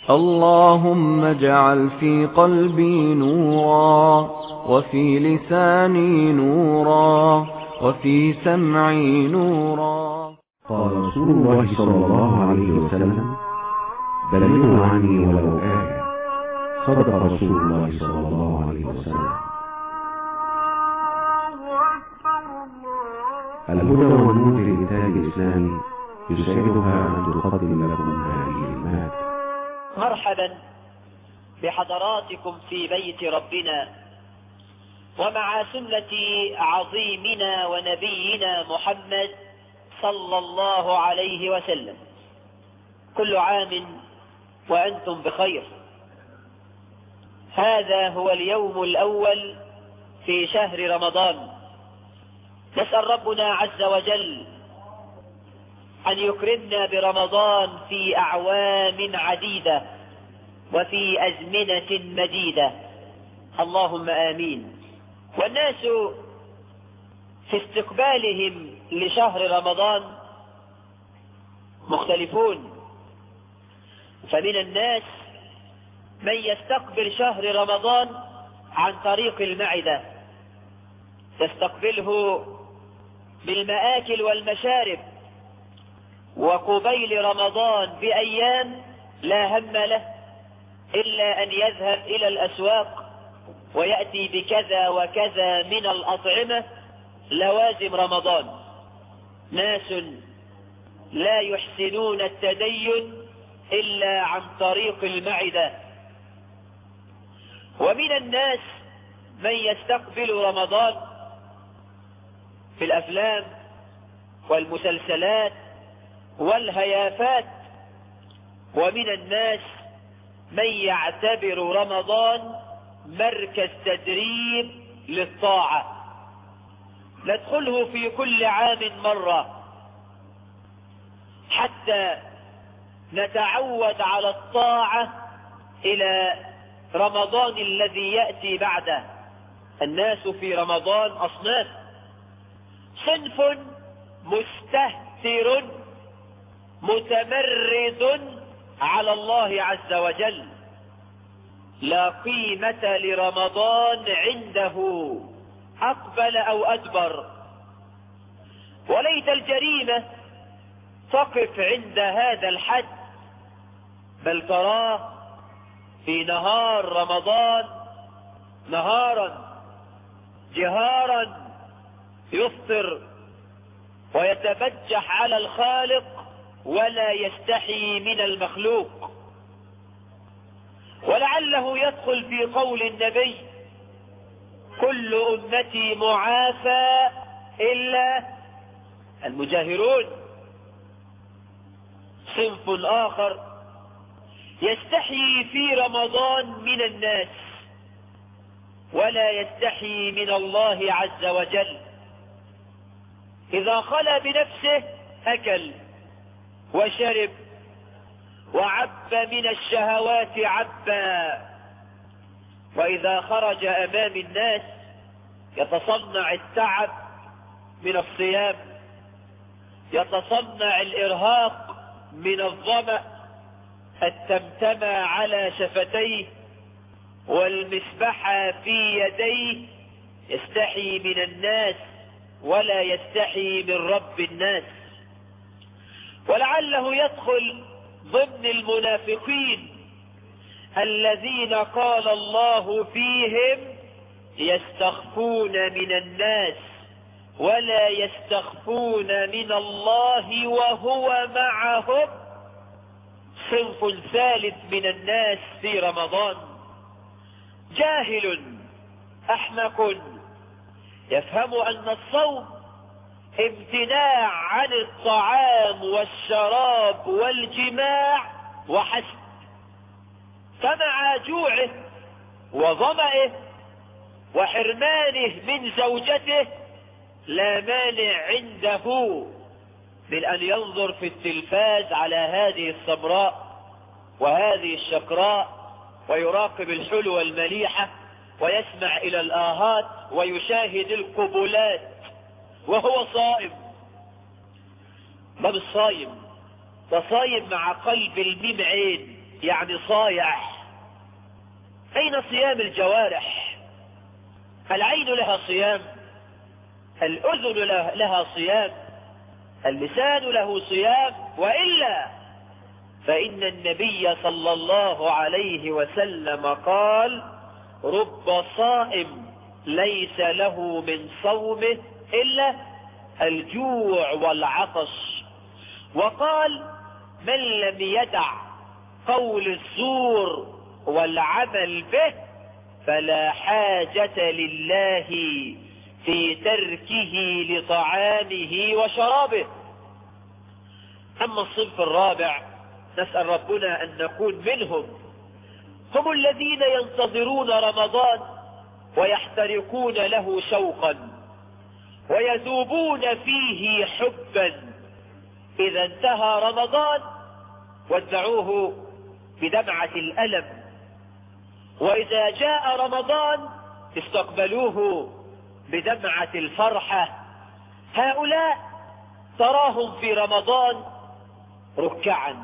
اللهم اجعل في قلبي نورا وفي لساني نورا وفي سمعي نورا قال رسول الله صلى الله عليه وسلم بلغوا عني ولو آية صدق رسول الله صلى الله عليه وسلم الهدى والنور لإنتاج الإسلام يسعدها أن تقدم لكم هذه المادة مرحبا بحضراتكم في بيت ربنا ومع سنة عظيمنا ونبينا محمد صلى الله عليه وسلم كل عام وأنتم بخير هذا هو اليوم الأول في شهر رمضان نسأل ربنا عز وجل أن يكرمنا برمضان في أعوام عديدة وفي أزمنة مديدة اللهم آمين والناس في استقبالهم لشهر رمضان مختلفون فمن الناس من يستقبل شهر رمضان عن طريق المعدة يستقبله بالمآكل والمشارب وقبيل رمضان بأيام لا هم له إلا أن يذهب إلى الأسواق ويأتي بكذا وكذا من الأطعمة لوازم رمضان ناس لا يحسنون التدين إلا عن طريق المعدة ومن الناس من يستقبل رمضان في الأفلام والمسلسلات والهيافات ومن الناس من يعتبر رمضان مركز تدريب للطاعة ندخله في كل عام مرة حتى نتعود على الطاعة إلى رمضان الذي يأتي بعده الناس في رمضان أصناف صنف مستهتر متمرد على الله عز وجل لا قيمة لرمضان عنده أقبل أو أدبر وليت الجريمة تقف عند هذا الحد بل تراه في نهار رمضان نهارا جهارا يفطر ويتبجح على الخالق ولا يستحي من المخلوق ولعله يدخل في قول النبي كل أمتي معافى إلا المجاهرون صنف آخر يستحي في رمضان من الناس ولا يستحي من الله عز وجل إذا خلى بنفسه أكل وشرب وعب من الشهوات عبا وإذا خرج أمام الناس يتصنع التعب من الصيام يتصنع الإرهاق من الظمأ التمتمى على شفتيه والمسبحة في يديه يستحي من الناس ولا يستحي من رب الناس ولعله يدخل ضمن المنافقين الذين قال الله فيهم يستخفون من الناس ولا يستخفون من الله وهو معهم صنف ثالث من الناس في رمضان جاهل احمق يفهم ان الصوم امتناع عن الطعام والشراب والجماع وحسب فمع جوعه وظمئه وحرمانه من زوجته لا مانع عنده من أن ينظر في التلفاز على هذه السمراء وهذه الشقراء ويراقب الحلوة المليحة ويسمع إلى الآهات ويشاهد القبلات وهو صائم ما بالصايم ده صايم مع قلب الميم عين يعني صايع أين صيام الجوارح العين لها صيام الأذن لها صيام اللسان له صيام وإلا فإن النبي صلى الله عليه وسلم قال رب صائم ليس له من صومه إلا الجوع والعطش وقال من لم يدع قول الزور والعمل به فلا حاجة لله في تركه لطعامه وشرابه أما الصنف الرابع نسأل ربنا أن نكون منهم هم الذين ينتظرون رمضان ويحترقون له شوقا ويذوبون فيه حبا إذا انتهى رمضان ودعوه بدمعة الألم وإذا جاء رمضان استقبلوه بدمعة الفرحة هؤلاء تراهم في رمضان ركعا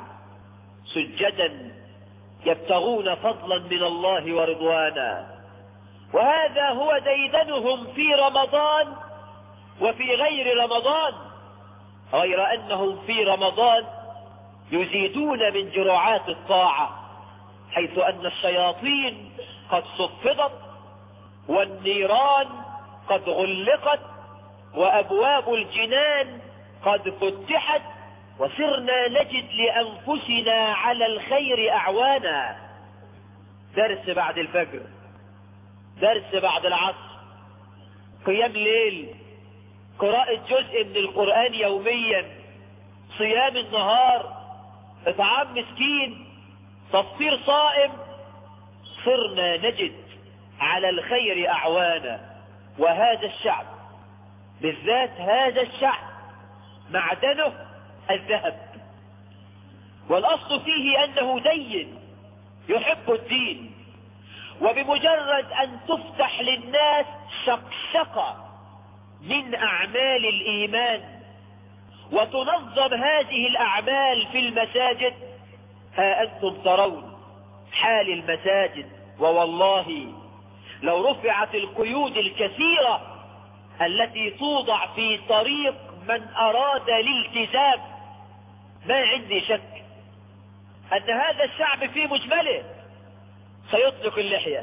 سجدا يبتغون فضلا من الله ورضوانا وهذا هو ديدنهم في رمضان وفي غير رمضان غير أنهم في رمضان يزيدون من جرعات الطاعة حيث أن الشياطين قد صفدت والنيران قد غلقت وأبواب الجنان قد فتحت وصرنا نجد لأنفسنا على الخير أعوانا درس بعد الفجر درس بعد العصر قيام ليل قراءة جزء من القرآن يوميا صيام النهار اطعام مسكين تفطير صائم صرنا نجد على الخير أعوانا وهذا الشعب بالذات هذا الشعب معدنه الذهب والأصل فيه أنه دين يحب الدين وبمجرد أن تفتح للناس شقشقة من أعمال الإيمان وتنظم هذه الأعمال في المساجد ها أنتم ترون حال المساجد ووالله لو رفعت القيود الكثيرة التي توضع في طريق من أراد الالتزام ما عندي شك أن هذا الشعب في مجمله سيطلق اللحية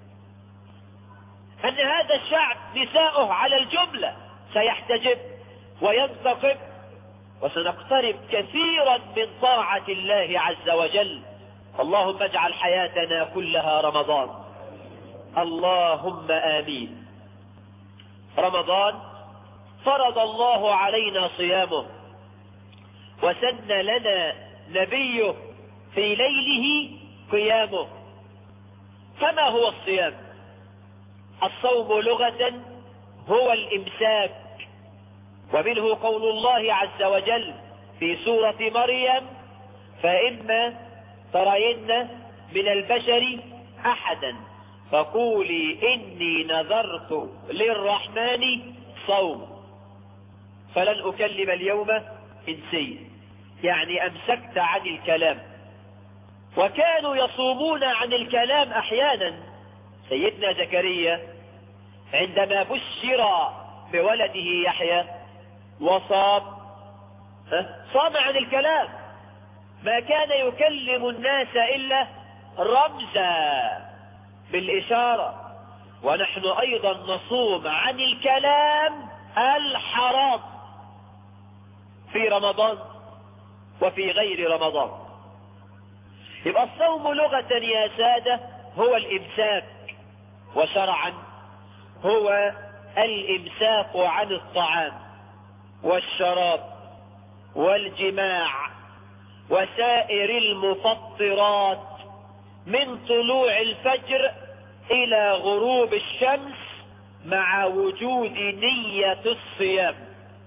أن هذا الشعب نساؤه على الجملة سيحتجب وينتقب وسنقترب كثيرا من طاعة الله عز وجل اللهم اجعل حياتنا كلها رمضان اللهم آمين رمضان فرض الله علينا صيامه وسن لنا نبيه في ليله قيامه فما هو الصيام الصوم لغة هو الإمساك ومنه قول الله عز وجل في سورة مريم فإما ترين من البشر أحدا فقولي إني نذرت للرحمن صوم فلن أكلم اليوم إنسي يعني أمسكت عن الكلام وكانوا يصومون عن الكلام أحيانا سيدنا زكريا عندما بشر بولده يحيى وصام صام عن الكلام ما كان يكلم الناس إلا رمزا بالإشارة ونحن أيضا نصوم عن الكلام الحرام في رمضان وفي غير رمضان يبقى الصوم لغة يا سادة هو الإمساك وشرعا هو الإمساك عن الطعام والشراب والجماع وسائر المفطرات من طلوع الفجر إلى غروب الشمس مع وجود نية الصيام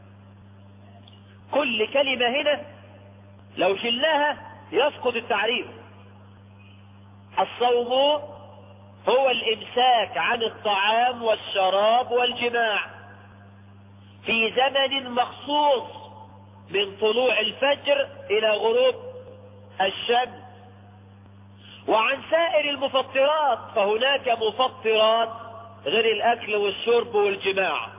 كل كلمة هنا لو شلناها يسقط التعريف الصوم هو الإمساك عن الطعام والشراب والجماع في زمن مخصوص من طلوع الفجر إلى غروب الشمس وعن سائر المفطرات فهناك مفطرات غير الأكل والشرب والجماع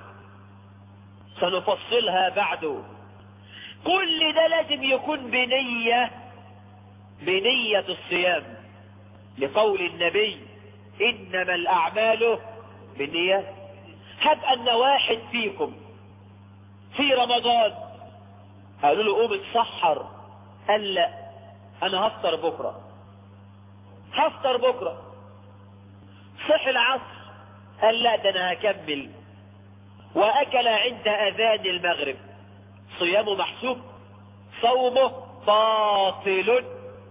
سنفصلها بعد كل ده لازم يكون بنية بنية الصيام لقول النبي إنما الأعمال بالنيات هب أن واحد فيكم في رمضان قالوا له قوم اتسحر قال لا أنا هفطر بكرة هفطر بكرة صح العصر قال لا ده أنا هكمل وأكل عند أذان المغرب صيامه محسوب صومه باطل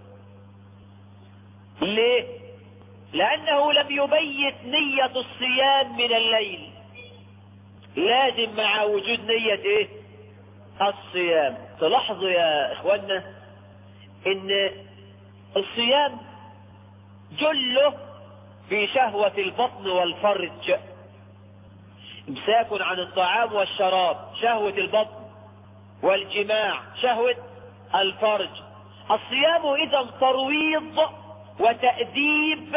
ليه لأنه لم يبيت نية الصيام من الليل لازم مع وجود نية ايه الصيام تلاحظوا يا اخوانا ان الصيام جله في شهوة البطن والفرج امساك عن الطعام والشراب شهوة البطن والجماع شهوة الفرج الصيام اذا ترويض وتأديب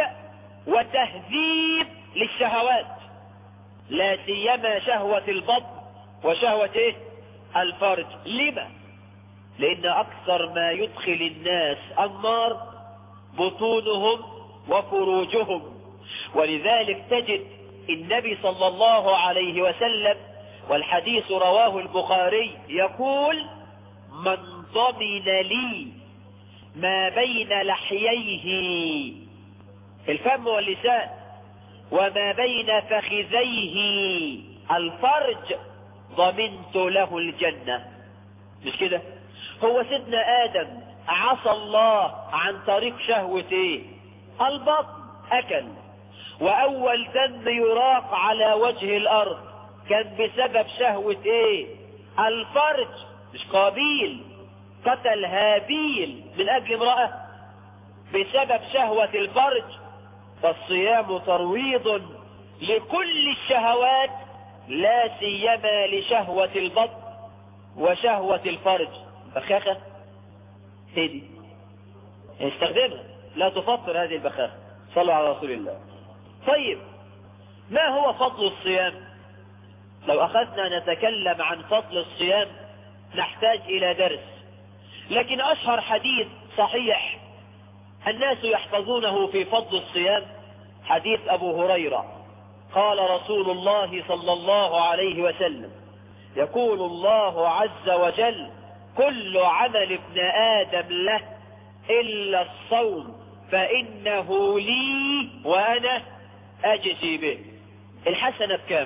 وتهذيب للشهوات لا سيما شهوة البطن وشهوة ايه الفرج لما لان اكثر ما يدخل الناس النار بطونهم وفروجهم ولذلك تجد النبي صلى الله عليه وسلم والحديث رواه البخاري يقول من ضمن لي ما بين لحييه الفم واللسان وما بين فخذيه الفرج ضمنت له الجنة مش كده هو سيدنا آدم عصى الله عن طريق شهوة ايه البطن أكل وأول ذنب يراق على وجه الأرض كان بسبب شهوة ايه الفرج مش قابيل قتل هابيل من أجل امرأة بسبب شهوة الفرج فالصيام ترويض لكل الشهوات لا سيما لشهوة البطن وشهوة الفرج بخاخة هدي استخدمها لا تفطر هذه البخاخة صلوا على رسول الله طيب ما هو فضل الصيام لو أخذنا نتكلم عن فضل الصيام نحتاج إلى درس لكن أشهر حديث صحيح الناس يحفظونه في فضل الصيام حديث أبو هريرة قال رسول الله صلى الله عليه وسلم يقول الله عز وجل كل عمل ابن آدم له إلا الصوم فإنه لي وأنا أجزي به الحسنة بكام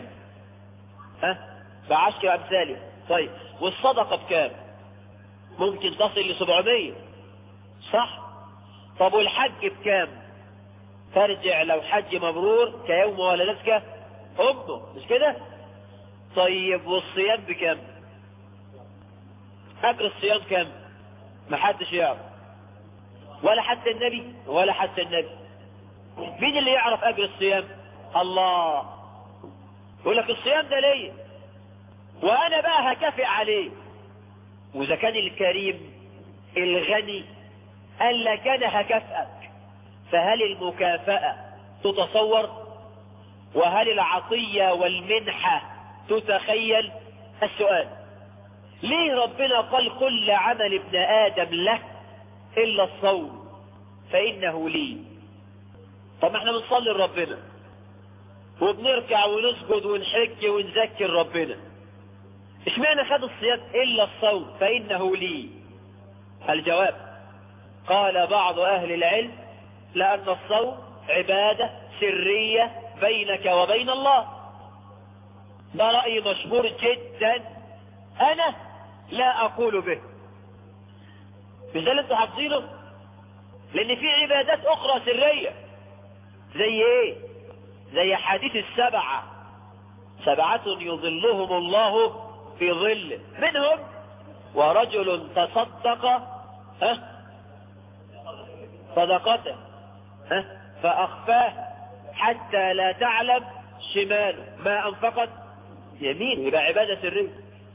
ها بعشر أمثاله طيب والصدقة بكام ممكن تصل لسبعمية صح طب والحج بكام ترجع لو حج مبرور كيوم ولدتك امه مش كده طيب والصيام بكام اجر الصيام كام محدش يعرف ولا حتى النبي ولا حتى النبي مين اللي يعرف اجر الصيام الله يقول لك الصيام ده ليه وانا بقى هكافئ عليه واذا كان الكريم الغني قال لك انا هكافئك فهل المكافأة تتصور وهل العطية والمنحة تتخيل السؤال ليه ربنا قال كل عمل ابن آدم له إلا الصوم فإنه لي طب احنا بنصلي لربنا وبنركع ونسجد ونحج ونذكر ربنا اشمعنى خد الصيام إلا الصوم فإنه لي الجواب قال بعض أهل العلم لأن الصوم عبادة سرية بينك وبين الله ده رأي مشهور جدا أنا لا أقول به مش ده اللي انتوا حافظينه لأن في عبادات أخرى سرية زي إيه زي حديث السبعة سبعة يظلهم الله في ظل منهم ورجل تصدق ها صدقته ها فأخفاه حتى لا تعلم شماله ما أنفقت يمين يبقى عبادة سرية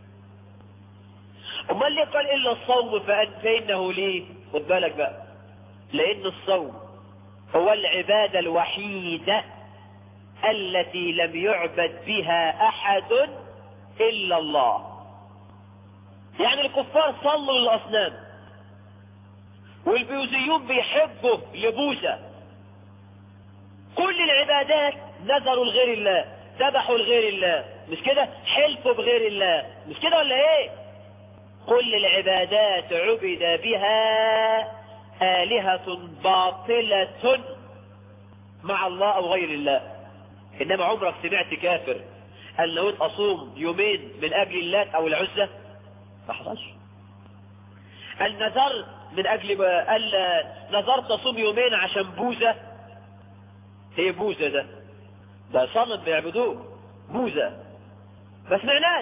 أما اللي قال إلا الصوم فإنه ليه خد بالك بقى لأن الصوم هو العبادة الوحيدة التي لم يعبد بها أحد إلا الله يعني الكفار صلوا للأصنام والبيوزيون بيحبوا لبوسة كل العبادات نذروا لغير الله ذبحوا لغير الله مش كده حلفوا بغير الله مش كده ولا ايه كل العبادات عبد بها آلهة باطلة مع الله أو غير الله إنما عمرك سمعت كافر قال نويت أصوم يومين من أجل اللات أو العزة ما حصلش قال نذرت من أجل قال نذرت أصوم يومين عشان بوزة هي بوزة ده ده صنم بيعبدوه بوزة ما سمعناش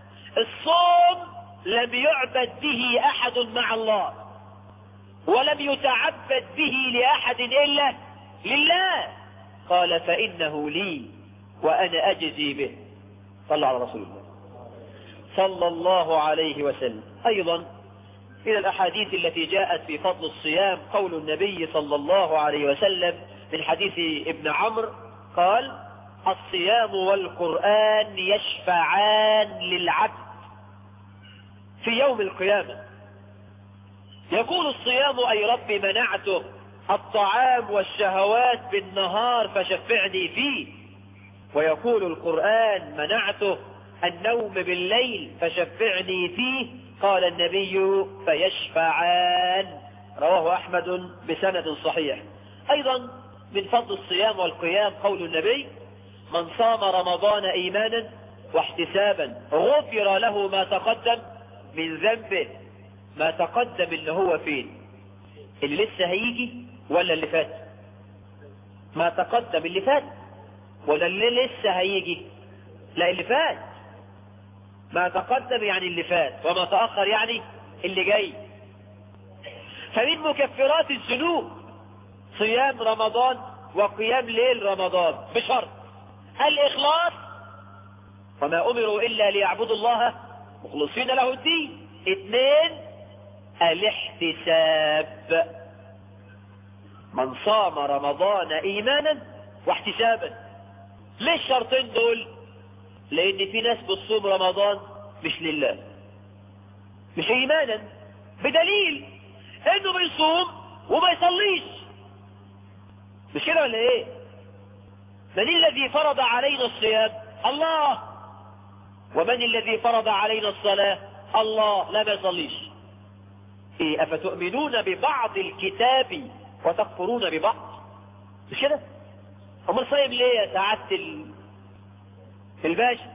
الصوم لم يعبد به أحد مع الله ولم يتعبد به لأحد إلا لله قال فإنه لي وأنا أجزي به صلى على رسول الله صلى الله عليه وسلم أيضا إلى الأحاديث التي جاءت في فضل الصيام قول النبي صلى الله عليه وسلم من حديث ابن عمرو قال الصيام والقرآن يشفعان للعبد في يوم القيامة يقول الصيام أي رب منعته الطعام والشهوات بالنهار فشفعني فيه ويقول القرآن منعته النوم بالليل فشفعني فيه قال النبي فيشفعان رواه أحمد بسند صحيح أيضا من فضل الصيام والقيام قول النبي من صام رمضان إيمانا واحتسابا غفر له ما تقدم من ذنبه ما تقدم اللي هو فين اللي لسه هيجي ولا اللي فات ما تقدم اللي فات ولا اللي لسه هيجي لا اللي فات ما تقدم يعني اللي فات وما تأخر يعني اللي جاي فمن مكفرات الذنوب صيام رمضان وقيام ليل رمضان بشرط الإخلاص وما أمروا إلا ليعبدوا الله مخلصين له الدين اثنين الاحتساب من صام رمضان ايمانا واحتسابا ليه الشرطين دول لان في ناس بتصوم رمضان مش لله مش ايمانا بدليل انه بيصوم وما يصليش مش كده ولا ايه من الذي فرض علينا الصيام الله ومن الذي فرض علينا الصلاة الله لا ما يصليش إيه أفتؤمنون ببعض الكتاب وتكفرون ببعض مش كده امال صايم ليه يا سعادة ال... الباشا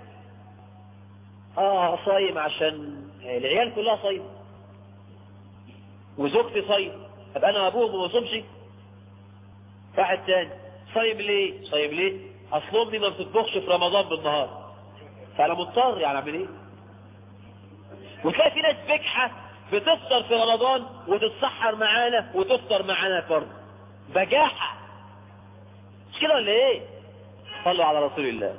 اه صايم عشان العيال كلها صايم وزوجتي صايم ابقى انا ابوهم وما صومش واحد تاني صايم ليه صايم ليه اصل امي ما بتطبخش في رمضان بالنهار فانا مضطر يعني اعمل ايه وتلاقي في ناس بجحة بتفطر في رمضان وتتسحر معانا وتفطر معانا فرض بجاحة مش كده ولا ايه صلوا على رسول الله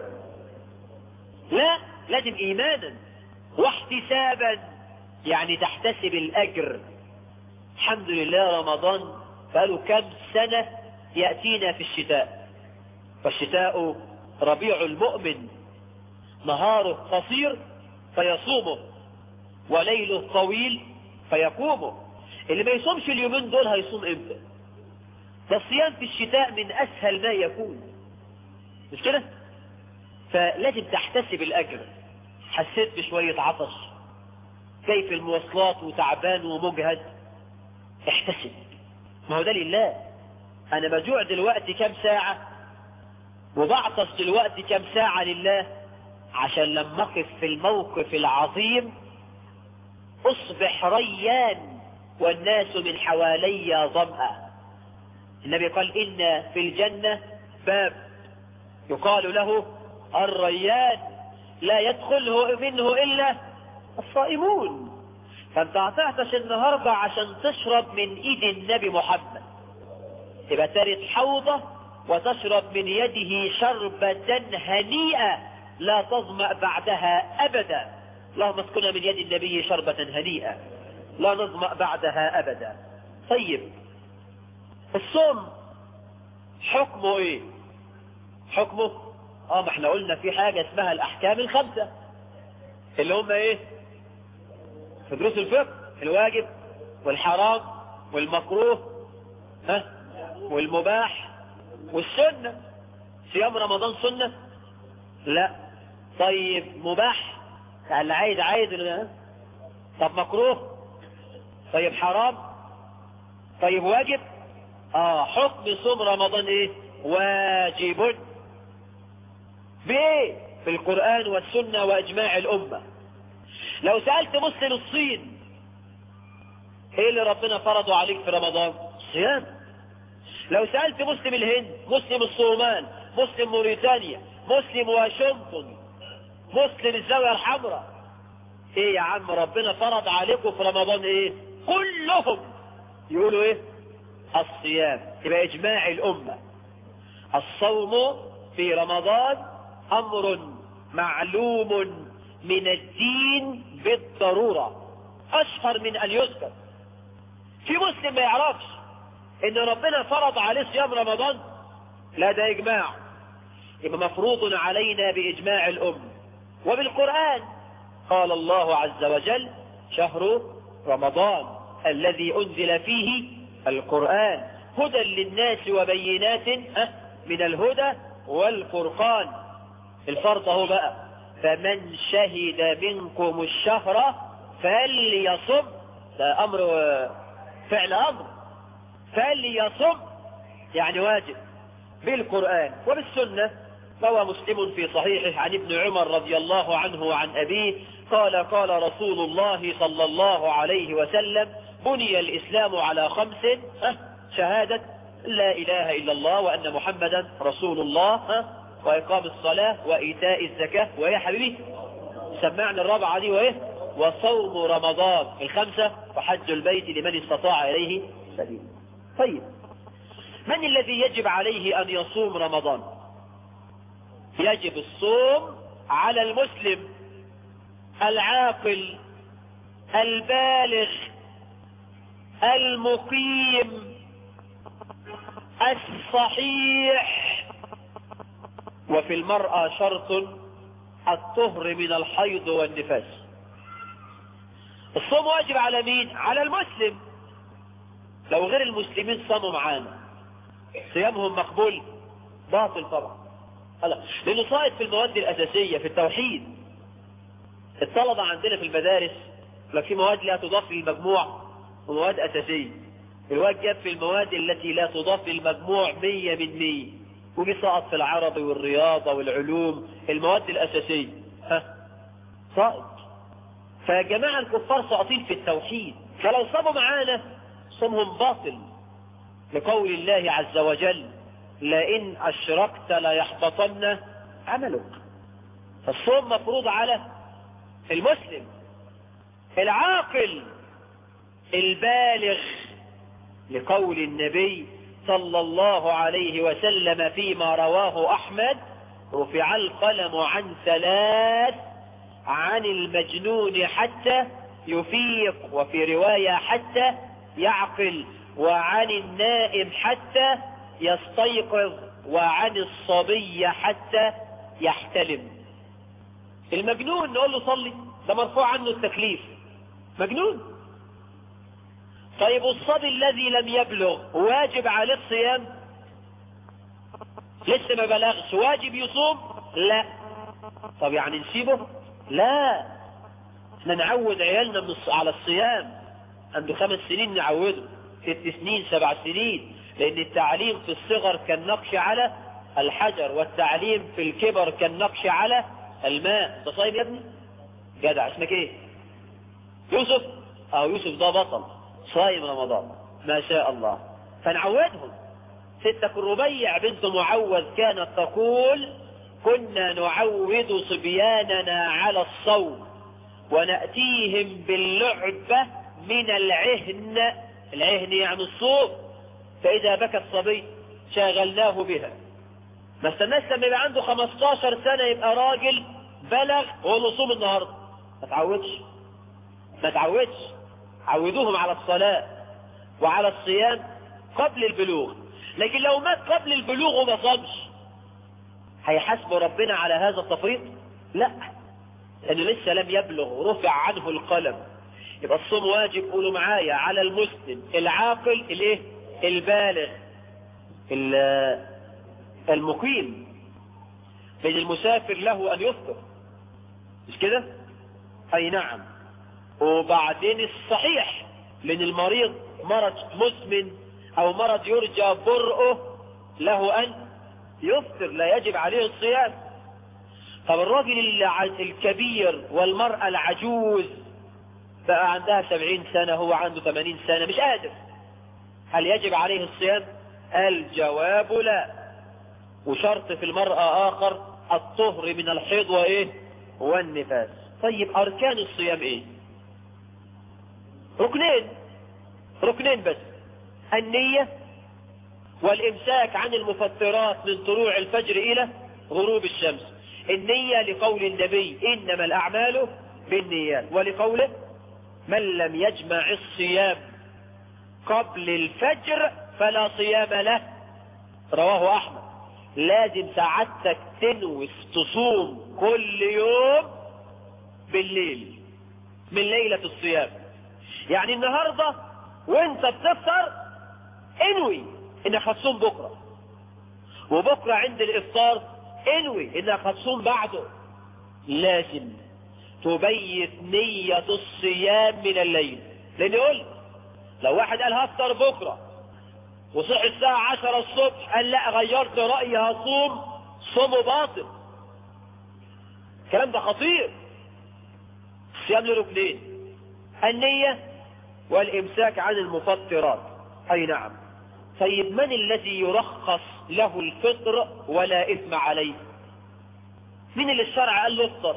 لا لازم ايمانا واحتسابا يعني تحتسب الاجر الحمد لله رمضان بقاله كم سنة يأتينا في الشتاء فالشتاء ربيع المؤمن نهاره قصير فيصومه وليله طويل فيقومه اللي ما يصومش اليومين دول هيصوم امتى ده الصيام في الشتاء من اسهل ما يكون مش كده فلازم تحتسب الاجر حسيت بشوية عطش كيف المواصلات وتعبان ومجهد احتسب ما هو ده لله انا بجوع دلوقتي كام ساعة وبعطش دلوقتي كام ساعة لله عشان لما اقف في الموقف العظيم اصبح ريان والناس من حوالي ظمأ النبي قال ان في الجنة باب يقال له الريان لا يدخله منه الا الصائمون فانت هتعطش النهاردة عشان تشرب من ايد النبي محمد تبقى ترد حوضة وتشرب من يده شربة هنيئة لا تظمأ بعدها ابدا اللهم اسكنا من يد النبي شربة هنيئة لا نظمأ بعدها ابدا طيب الصوم حكمه ايه حكمه اه ما احنا قلنا في حاجة اسمها الاحكام الخمسة اللي هم ايه في دروس الفقه الواجب والحرام والمكروه ها والمباح والسنة صيام رمضان سنة لا طيب مباح اللي عايز عايز ها؟ طب مكروه طيب حرام طيب واجب اه حكم صوم رمضان ايه واجب بايه في القرآن والسنة واجماع الامة لو سألت مسلم الصين ايه اللي ربنا فرضه عليك في رمضان صيام لو سألت مسلم الهند مسلم الصومال مسلم موريتانيا مسلم واشنطن مسلم الزاوية الحمراء ايه يا عم ربنا فرض عليكم في رمضان ايه كلهم يقولوا ايه الصيام يبقى اجماع الامة الصوم في رمضان امر معلوم من الدين بالضرورة اشهر من ان يذكر في مسلم ما يعرفش ان ربنا فرض عليه صيام رمضان لا ده اجماع يبقى مفروض علينا باجماع الام وبالقرآن قال الله عز وجل شهر رمضان الذي انزل فيه القرآن هدى للناس وبينات من الهدى والفرقان الفرق اهو بقى فمن شهد منكم الشهر فليصم ده امر فعل امر فليصم يعني واجب بالقرآن وبالسنة روى مسلم في صحيحه عن ابن عمر رضي الله عنه وعن أبيه قال قال رسول الله صلى الله عليه وسلم بني الإسلام على خمس شهادة لا إله إلا الله وأن محمدا رسول الله وإقام الصلاة وإيتاء الزكاة ويا حبيبي سمعنا الرابعة دي وإيه وصوم رمضان الخمسة وحج البيت لمن استطاع إليه سبيل طيب من الذي يجب عليه أن يصوم رمضان يجب الصوم على المسلم العاقل البالغ المقيم الصحيح وفي المرأة شرط الطهر من الحيض والنفاس الصوم واجب على مين على المسلم لو غير المسلمين صاموا معانا صيامهم مقبول باطل طبعا هلا لانه صائد في المواد الاساسية في التوحيد الطلبة عندنا في المدارس لك في مواد لا تضاف للمجموع ومواد اساسية الواد جاب في المواد التي لا تضاف للمجموع مية من مية وبيسقط في العربي والرياضة والعلوم المواد الاساسية ها صائد فجماعة الكفار ساقطين في التوحيد فلو صاموا معانا صومهم باطل لقول الله عز وجل لئن أشركت ليحبطن عملك فالصوم مفروض على المسلم العاقل البالغ لقول النبي صلى الله عليه وسلم فيما رواه أحمد رفع القلم عن ثلاث عن المجنون حتى يفيق وفي رواية حتى يعقل وعن النائم حتى يستيقظ وعن الصبي حتى يحتلم المجنون نقول له صلي ده مرفوع عنه التكليف مجنون طيب الصبي الذي لم يبلغ واجب عليه الصيام لسه ما بلغش واجب يصوم لا طب يعني نسيبه لا احنا نعود عيالنا من الص... على الصيام عنده خمس سنين نعوده ست سنين سبع سنين لان التعليم في الصغر كالنقش على الحجر والتعليم في الكبر كالنقش على الماء انت صايم يا ابني جدع اسمك ايه يوسف او يوسف ده بطل صايم رمضان ما شاء الله فنعودهم ستة الربيع بنت معوذ كانت تقول كنا نعود صبياننا على الصوم ونأتيهم باللعبة من العهن العهن يعني الصوم فإذا بكى الصبي شاغلناه بها ما استناش لما يبقى عنده 15 سنة يبقى راجل بلغ وهو له صوم النهاردة ما تعودش ما تعودش عودوهم على الصلاة وعلى الصيام قبل البلوغ لكن لو مات قبل البلوغ وما صامش هيحاسبه ربنا على هذا التفريط لا لانه لسه لم يبلغ رفع عنه القلم يبقى الصوم واجب قولوا معايا على المسلم العاقل الايه البالغ المقيم بين المسافر له ان يفطر مش كده اي نعم وبعدين الصحيح لان المريض مرض مزمن او مرض يرجى برؤه له ان يفطر لا يجب عليه الصيام طب الراجل الكبير والمرأة العجوز بقى عندها سبعين سنة هو عنده ثمانين سنة مش قادر هل يجب عليه الصيام الجواب لا وشرط في المرأة آخر الطهر من الحيض وإيه والنفاس طيب أركان الصيام إيه ركنين ركنين بس النية والإمساك عن المفطرات من طلوع الفجر إلى غروب الشمس النية لقول النبي إنما الأعمال بالنيات ولقوله من لم يجمع الصيام قبل الفجر فلا صيام له رواه أحمد لازم سعادتك تنوي تصوم كل يوم بالليل من ليلة الصيام يعني النهاردة وانت بتفطر انوي انك هتصوم بكرة وبكرة عند الافطار انوي انك هتصوم بعده لازم تبيت نية الصيام من الليل لان قلت لو واحد قال هفطر بكرة وصحي الساعة عشرة الصبح قال لا غيرت رأيي هصوم صومه باطل الكلام ده خطير الصيام له ركنين النية والامساك عن المفطرات اي نعم طيب من الذي يرخص له الفطر ولا اثم عليه من اللي الشرع قال له افطر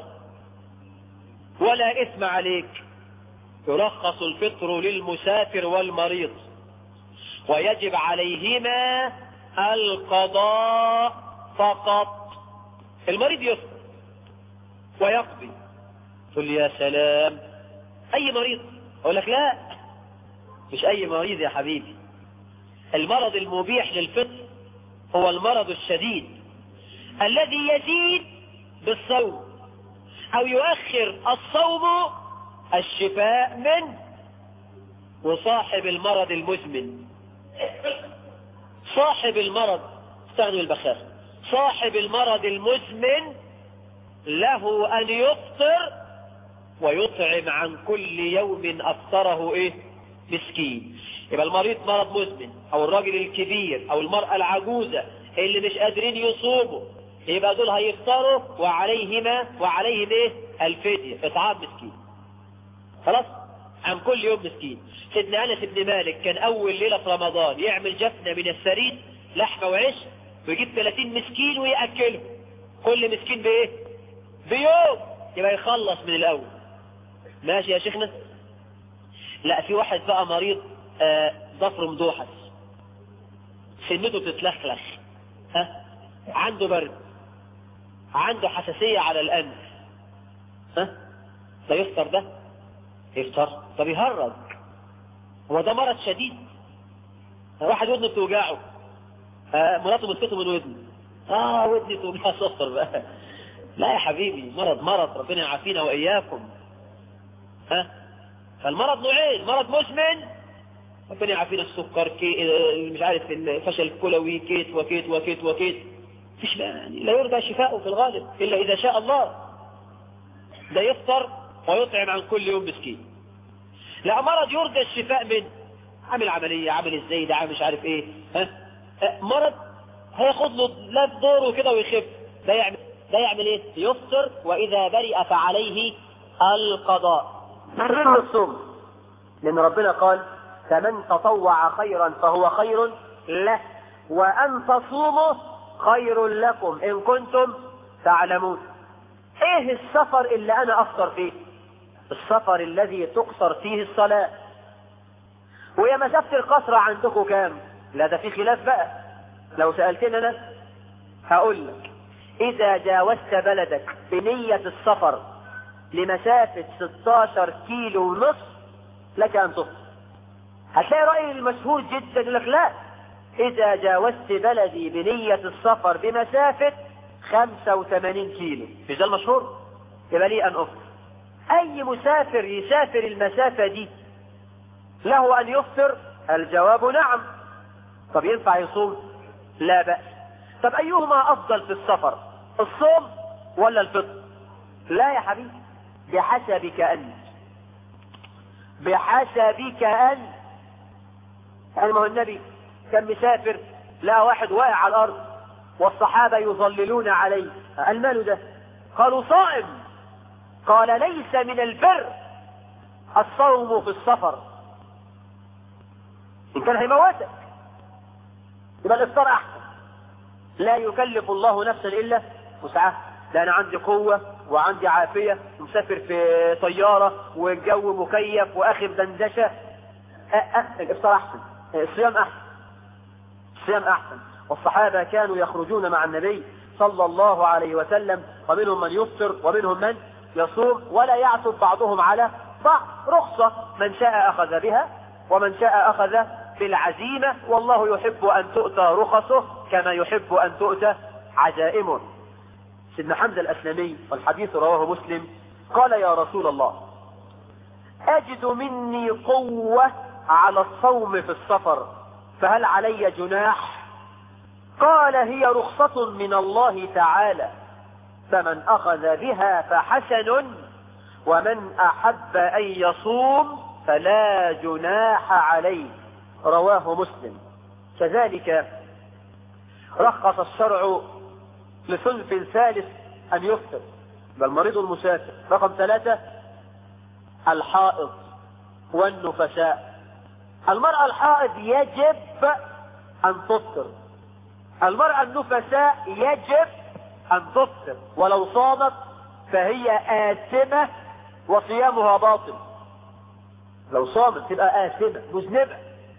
ولا اثم عليك يرخص الفطر للمسافر والمريض ويجب عليهما القضاء فقط المريض يفطر ويقضي تقول لي يا سلام اي مريض اقول لك لا مش اي مريض يا حبيبي المرض المبيح للفطر هو المرض الشديد الذي يزيد بالصوم او يؤخر الصوم الشفاء منه وصاحب المرض المزمن صاحب المرض استخدم البخار صاحب المرض المزمن له ان يفطر ويطعم عن كل يوم افطره ايه مسكين يبقى المريض مرض مزمن او الراجل الكبير او المرأة العجوزة اللي مش قادرين يصوموا يبقى دول هيفطروا وعليهما وعليهم ايه الفدية اطعام مسكين خلاص عن كل يوم مسكين سيدنا انس بن مالك كان اول ليلة في رمضان يعمل جفنة من السريد لحمة وعيش ويجيب 30 مسكين ويأكلهم كل مسكين بايه بيوم يبقى يخلص من الاول ماشي يا شيخنا لا في واحد بقى مريض آه ضفره مدوحس سنته بتتلخلخ ها عنده برد عنده حساسية على الأنف ها ده يفطر ده يفطر طب يهرج هو ده مرض شديد واحد ودنه بتوجعه آه مراته مسكته من ودنه اه ودني توجع صفر بقى لا يا حبيبي مرض مرض ربنا يعافينا وإياكم ها فالمرض نوعين مرض مزمن ربنا يعافينا السكر كي مش عارف الفشل الكلوي كيت وكيت وكيت وكيت فيش يعني لا يرجى شفاؤه في الغالب إلا إذا شاء الله ده يفطر ويطعم عن كل يوم مسكين لا مرض يرجى الشفاء منه عامل عملية عامل ازاي ده عامل مش عارف ايه ها مرض هياخد له لاف دوره كده ويخف ده يعمل ده يعمل ايه يفطر واذا برئ فعليه القضاء من الصوم لان ربنا قال فمن تطوع خيرا فهو خير له وان تصوموا خير لكم ان كنتم تعلمون ايه السفر اللي انا افطر فيه السفر الذي تقصر فيه الصلاة وهي مسافة القصر عندكم كام لا ده في خلاف بقى لو سألتني انا هقول لك اذا جاوزت بلدك بنية السفر لمسافة 16 كيلو ونص لك ان تفطر هتلاقي رأي المشهور جدا يقول لك لا إذا جاوزت بلدي بنية السفر بمسافة 85 كيلو مش ده المشهور يبقى لي أن أفطر أي مسافر يسافر المسافة دي له أن يفطر الجواب نعم طب ينفع يصوم لا بأس طب أيهما أفضل في السفر الصوم ولا الفطر لا يا حبيبي بحسبك أنت بحسبك أنت يعني ما هو النبي كان مسافر لقى واحد واقع على الأرض والصحابة يظللون عليه المال ده قالوا صائم قال ليس من البر الصوم في السفر إن كان هيموتك يبقى الإفطار أحسن لا يكلف الله نفسا إلا وسعها لا أنا عندي قوة وعندي عافية ومسافر في طيارة والجو مكيف وآخر دندشة أه أه الإفطار أحسن الصيام أحسن الصيام أحسن والصحابة كانوا يخرجون مع النبي صلى الله عليه وسلم ومنهم من يفطر ومنهم من يصوم ولا يعتب بعضهم على بعض رخصة من شاء أخذ بها ومن شاء أخذ بالعزيمة والله يحب أن تؤتى رخصه كما يحب أن تؤتى عزائمه سيدنا حمزة الأسلمي والحديث رواه مسلم قال يا رسول الله أجد مني قوة على الصوم في السفر فهل علي جناح قال هي رخصة من الله تعالى فمن أخذ بها فحسن ومن أحب أن يصوم فلا جناح عليه رواه مسلم كذلك رخص الشرع لصنف ثالث أن يفطر بل مريض المسافر رقم ثلاثة الحائض والنفساء المرأة الحائض يجب أن تفطر المرأة النفساء يجب أن تفطر ولو صامت فهي آثمة وصيامها باطل لو صامت تبقى آثمة مذنبة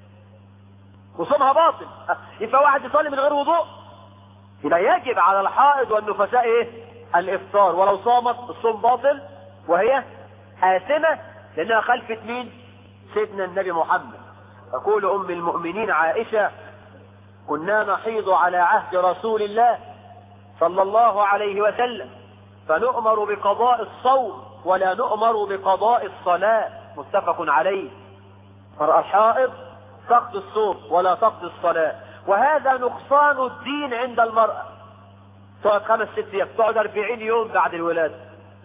وصومها باطل يبقى واحد يصلي من غير وضوء يبقى يجب على الحائض والنفساء ايه الافطار ولو صامت الصوم باطل وهي آثمة لانها خلفت مين سيدنا النبي محمد تقول ام المؤمنين عائشة كنا نحيض على عهد رسول الله صلى الله عليه وسلم فنؤمر بقضاء الصوم ولا نؤمر بقضاء الصلاة متفق عليه فرأى الحائض تقضي الصوم ولا تقضي الصلاة وهذا نقصان الدين عند المرأة تقعد خمس ست ايام تقعد 40 يوم بعد الولادة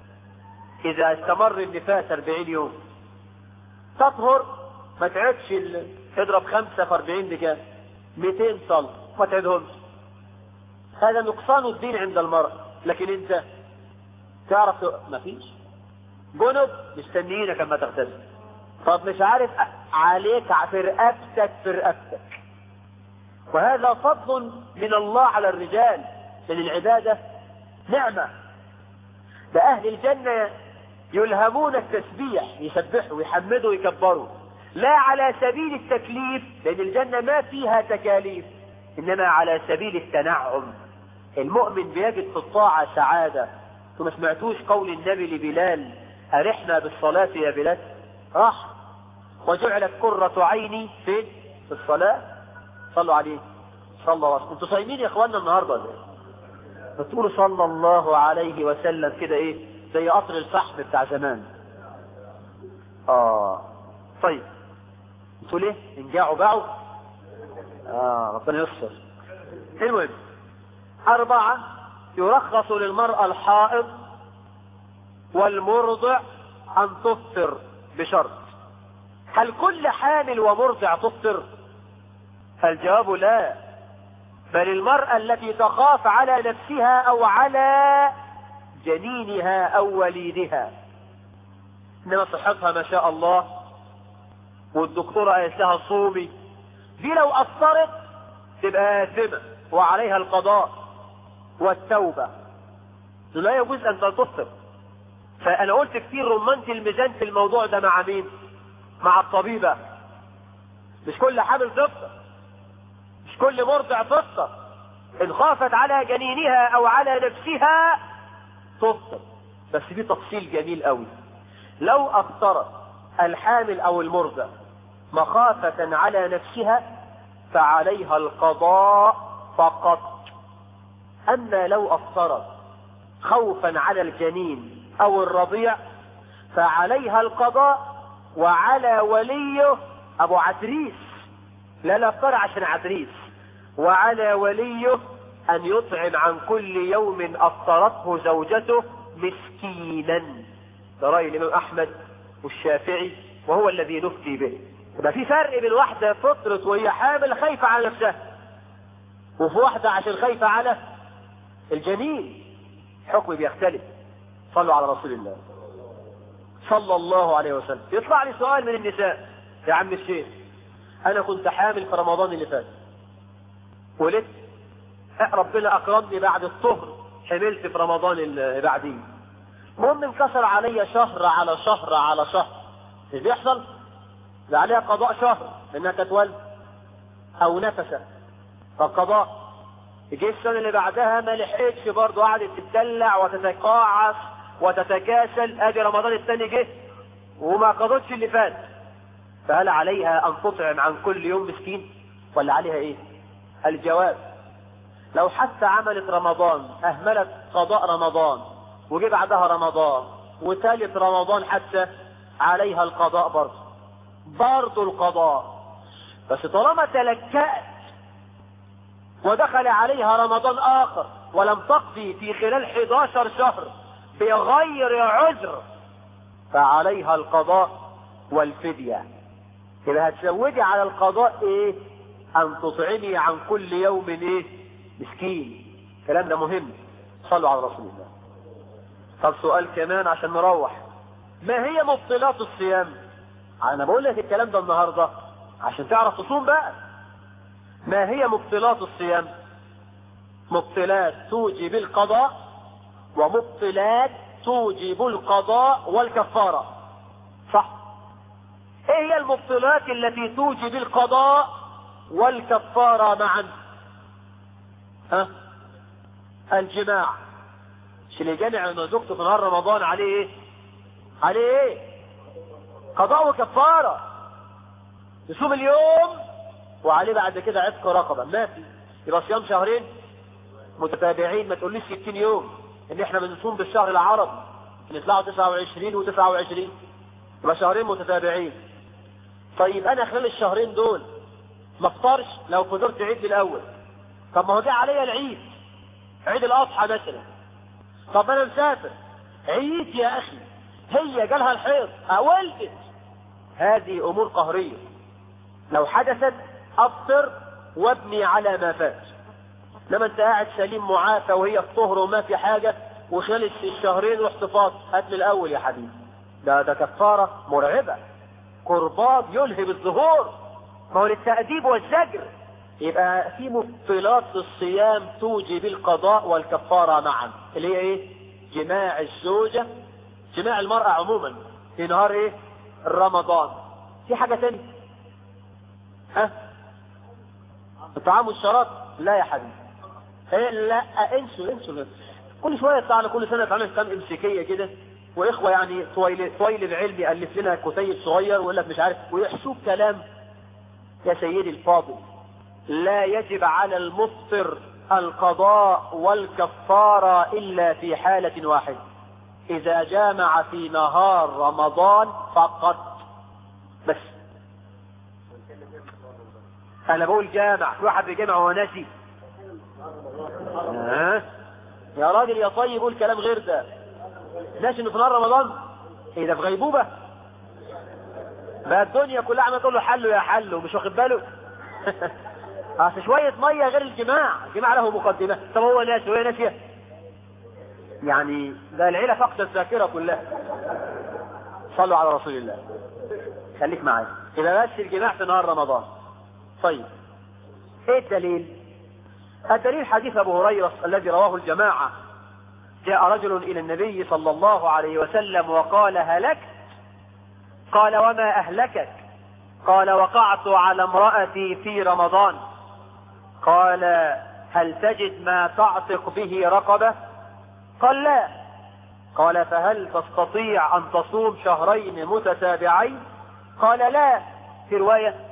إذا استمر النفاس 40 يوم تطهر ما تعدش ال... تضرب خمسة في 40 دقيقة 200 صلاة ما تعدهمش هذا نقصان الدين عند المرأة لكن انت تعرف ما فيش جنب مستنيينك اما تغتسل طب مش عارف عليك في رقبتك في رقبتك وهذا فضل من الله على الرجال من العبادة نعمة ده أهل الجنة يلهمون التسبيح يسبحوا ويحمدوا ويكبروا لا على سبيل التكليف لأن الجنة ما فيها تكاليف إنما على سبيل التنعم المؤمن بيجد في الطاعة سعادة ثم سمعتوش قول النبي لبلال أرحنا بالصلاة يا بلال راح وجعلت قرة عيني في في الصلاة صلوا عليه صلى الله عليه وسلم انتوا صايمين يا اخواننا النهارده ولا ايه؟ بتقولوا صلى الله عليه وسلم كده ايه زي قطر الفحم بتاع زمان اه طيب انتوا ليه ان جاعوا باعوا اه ربنا يستر المهم أربعة يرخص للمرأة الحائض والمرضع أن تفطر بشرط هل كل حامل ومرضع تفطر الجواب لا بل المرأة التي تخاف على نفسها أو على جنينها أو وليدها إنما صحتها ما شاء الله والدكتورة قالت لها صومي دي لو أثرت تبقى آثمة وعليها القضاء والتوبة لا يجوز أن تفطر فأنا قلت كتير رمانة الميزان في الموضوع ده مع مين؟ مع الطبيبة مش كل حامل تفطر مش كل مرضع تفطر إن خافت على جنينها أو على نفسها تفطر بس في تفصيل جميل قوي لو أفطرت الحامل أو المرضع مخافة على نفسها فعليها القضاء فقط أما لو أفطرت خوفا على الجنين أو الرضيع فعليها القضاء وعلى وليه أبو عتريس لا لا افطر عشان عتريس وعلى وليه أن يطعم عن كل يوم أفطرته زوجته مسكينا ده رأي الإمام أحمد والشافعي وهو الذي نفتي به يبقى في فرق بين واحدة فطرت وهي حامل خايفة على نفسها وفي واحدة عشان خايفة على الجنين حكم بيختلف صلوا على رسول الله صلى الله عليه وسلم يطلع لي سؤال من النساء يا عم الشيخ انا كنت حامل في رمضان اللي فات ولدت ربنا اكرمني بعد الطهر حملت في رمضان اللي بعديه المهم انكسر عليا شهر على شهر على شهر مش بيحصل ده عليها قضاء شهر لانها كانت ولد او نفسه فالقضاء يجي السنه اللي بعدها ما لحقتش برضه قعدت تتدلع وتتقاعس وتتكاسل ادي رمضان الثاني جه وما قضتش اللي فات فهل عليها ان تطعم عن كل يوم مسكين ولا عليها ايه الجواب لو حتى عملت رمضان اهملت قضاء رمضان وجي بعدها رمضان وثالث رمضان حتى عليها القضاء برضه برضه القضاء بس طالما تلكأت ودخل عليها رمضان آخر ولم تقضي في خلال 11 شهر بغير عذر فعليها القضاء والفدية يبقى هتزودي على القضاء ايه ان تطعمي عن كل يوم ايه مسكين الكلام ده مهم صلوا على رسول الله طب سؤال كمان عشان نروح ما هي مبطلات الصيام انا بقول لك الكلام ده النهارده عشان تعرف تصوم بقى ما هي مبطلات الصيام مبطلات توجب القضاء ومبطلات توجب القضاء والكفارة صح ايه هي المبطلات التي توجب القضاء والكفارة معا ها الجماع مش اللي جامع من زوجته في نهار رمضان عليه ايه عليه ايه قضاء وكفارة يصوم اليوم وعليه بعد كده عتق رقبة ما في يبقى صيام شهرين متتابعين ما تقوليش 60 يوم ان احنا بنصوم بالشهر العربي نطلعوا 29 و29 يبقى شهرين متتابعين طيب انا خلال الشهرين دول ما افطرش لو فطرت عيد الاول طب ما هو جه عليا العيد عيد الاضحى مثلا طب انا مسافر عيد يا اخي هي جالها الحيض ولدت هذه امور قهريه لو حدثت افطر وابني على ما فات لما انت قاعد سليم معافى وهي في طهر وما في حاجة وخلال الشهرين رحت فاط هات من الاول يا حبيبي ده ده كفارة مرعبة قربات يلهب الظهور ما هو للتأديب والزجر يبقى في مبطلات الصيام توجب القضاء والكفارة معا اللي هي ايه جماع الزوجة جماع المرأة عموما في نهار ايه رمضان في حاجة تانية ها الطعام والشراب لا يا حبيبي إيه لا انسوا انسوا كل شويه يطلع كل سنه تعمل كام امسكيه كده واخوه يعني طويل طويل العلم يالف لنا كتيب صغير ويقول لك مش عارف ويحسوب كلام يا سيدي الفاضل لا يجب على المفطر القضاء والكفاره الا في حاله واحده اذا جامع في نهار رمضان فقط بس انا بقول جامع في واحد بيجمع وهو ناسي آه. يا راجل يا طيب قول كلام غير ده ناسي انه في نهار رمضان ايه ده في غيبوبه بقى الدنيا كلها عماله تقول له حله يا حله مش واخد باله اصل شويه ميه غير الجماع الجماع له مقدمه طب هو ناسي وهي ناسيه يعني ده العيله فقد الذاكره كلها صلوا على رسول الله خليك معايا يبقى بس الجماع في نهار رمضان طيب ايه الدليل الدليل حديث ابو هريره الذي رواه الجماعه جاء رجل الى النبي صلى الله عليه وسلم وقال هلكت قال وما اهلكك قال وقعت على امرأتي في رمضان قال هل تجد ما تعتق به رقبة قال لا قال فهل تستطيع ان تصوم شهرين متتابعين قال لا في رواية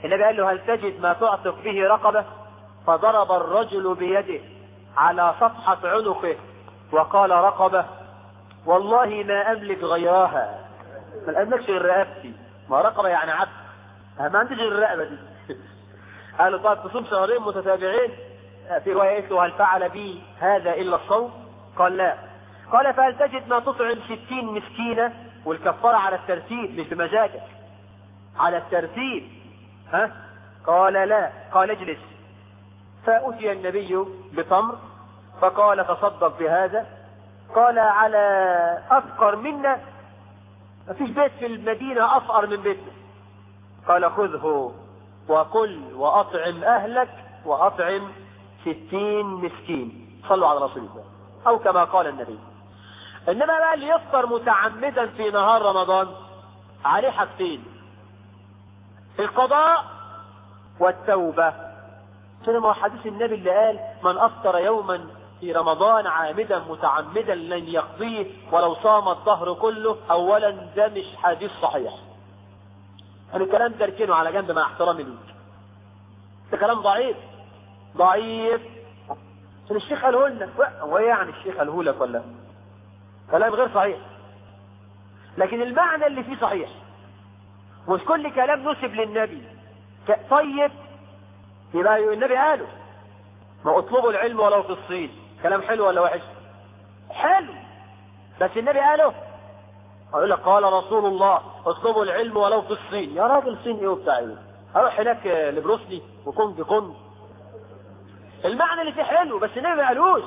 النبي قال له هل تجد ما تعتق به رقبة فضرب الرجل بيده على صفحة عنقه وقال رقبة والله ما أملك غيرها ما أملكش غير رقبتي ما رقبة يعني عبد ما عنديش غير الرقبة دي قال له طيب تصوم شهرين متتابعين في رواية له هل فعل بي هذا إلا الصوم قال لا قال فهل تجد ما تطعم ستين مسكينة والكفارة على الترتيب مش بمزاجك على الترتيب ها قال لا قال اجلس فأتي النبي بتمر فقال تصدق بهذا قال على أفقر منا ما فيش بيت في المدينة أفقر من بيتنا قال خذه وكل وأطعم أهلك وأطعم ستين مسكين صلوا على رسول الله أو كما قال النبي إنما بقى اللي يفطر متعمدا في نهار رمضان عليه حاجتين القضاء والتوبة سنة حديث النبي اللي قال من أفطر يوما في رمضان عامدا متعمدا لن يقضيه ولو صام الظهر كله أولا ده مش حديث صحيح أنا الكلام ده اركنه على جنب مع احترامي ليك ده كلام ضعيف ضعيف عشان الشيخ قاله لنا هو ايه يعني الشيخ قاله لك ولا كلام غير صحيح لكن المعنى اللي فيه صحيح مش كل كلام نسب للنبي طيب يبقى النبي قاله ما اطلبوا العلم ولو في الصين كلام حلو ولا وحش حلو بس النبي قاله اقول لك قال رسول الله اطلبوا العلم ولو في الصين يا راجل صين ايه وبتاع ايه اروح هناك لبروسلي وكونج كونج المعنى اللي فيه حلو بس النبي ما قالوش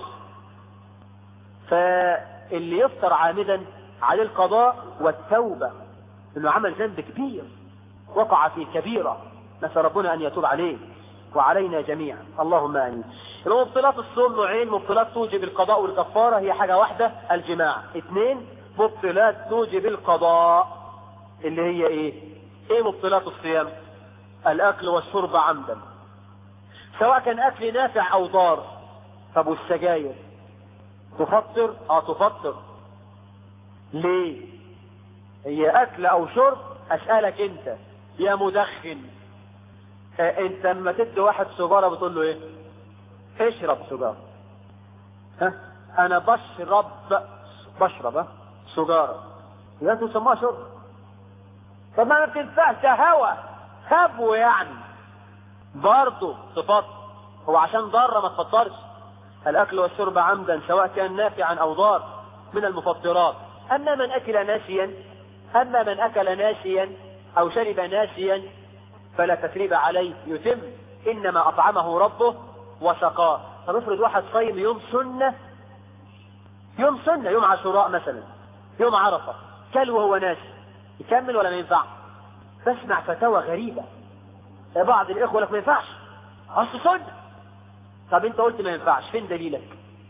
فاللي يفطر عامدا عليه القضاء والتوبة انه عمل ذنب كبير وقع في كبيرة نسأل ربنا ان يتوب عليه وعلينا جميعا اللهم امين يبقى مبطلات الصوم نوعين مبطلات توجب القضاء والكفارة هي حاجة واحدة الجماع اثنين مبطلات توجب القضاء اللي هي ايه ايه مبطلات الصيام الاكل والشرب عمدا سواء كان اكل نافع او ضار طب والسجاير تفطر اه تفطر ليه هي اكل او شرب اسألك انت يا مدخن اه انت لما تدي واحد سجارة بتقول له ايه اشرب سجارة ها انا بشرب بشرب ها سجارة يبقى انتوا تسموها شرب طب ما بتنفعش ده هوا هبو يعني برضه تفطر هو عشان ضارة ما تفطرش الاكل والشرب عمدا سواء كان نافعا او ضار من المفطرات اما من اكل ناسيا اما من اكل ناسيا او شرب ناسيا فلا تثريب عليه يتم انما اطعمه ربه وسقاه طب افرض واحد صايم يوم سنة يوم سنة يوم عاشوراء مثلا يوم عرفة كل وهو ناسي يكمل ولا ما ينفع بسمع فتاوى غريبة بعض الاخوة لك ما ينفعش اصل سنة طب انت قلت ما ينفعش فين دليلك